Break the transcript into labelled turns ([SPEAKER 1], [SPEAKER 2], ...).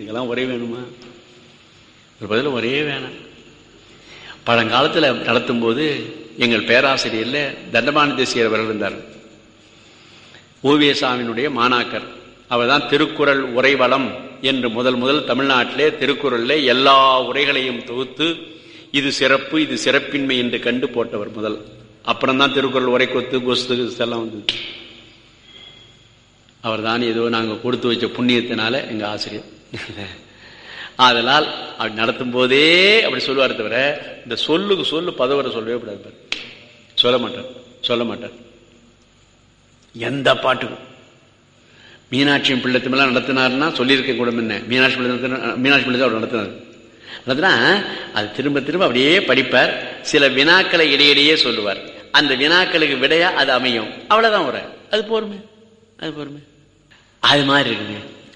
[SPEAKER 1] இதுக்கெல்லாம் ஒரே வேணுமா ஒரு பதில் ஒரே வேணாம் பழங்காலத்தில் நடத்தும் போது எங்கள் பேராசிரியர்ல தண்டபாணி தேசியர் அவர்கள் இருந்தார் ஓவியசாமியினுடைய மாணாக்கர் அவர் தான் திருக்குறள் உரைவளம் என்று முதல் முதல் தமிழ்நாட்டிலே திருக்குறள்ல எல்லா உரைகளையும் தொகுத்து இது சிறப்பு இது சிறப்பின்மை என்று கண்டு போட்டவர் முதல் அப்புறம் தான் திருக்குறள் உரை கொத்து கொஸ்து எல்லாம் வந்தது அவர் தான் ஏதோ நாங்கள் கொடுத்து வச்ச புண்ணியத்தினால எங்க ஆசிரியர் அதனால் அப்படி நடத்தும் போதே அப்படி சொல்லுவார் தவிர இந்த சொல்லுக்கு சொல்லு பதவரை சொல்லவே கூடாது பாரு. சொல்ல மாட்டார் சொல்ல மாட்டார் எந்த பாட்டுக்கும் மீனாட்சி பிள்ளை திமெல்லாம் நடத்தினார்னா சொல்லியிருக்க கூட என்ன மீனாட்சி பிள்ளை நடத்தினா- மீனாட்சி பிள்ளை தான் அவர் நடத்தினார் நடத்தினா அது திரும்ப திரும்ப அப்படியே படிப்பார் சில வினாக்களை இடையிடையே சொல்லுவார் அந்த வினாக்களுக்கு விடையா அது அமையும் அவ்வளவுதான் உரை அது போருமே அது போருமே அது மாதிரி இருக்குங்க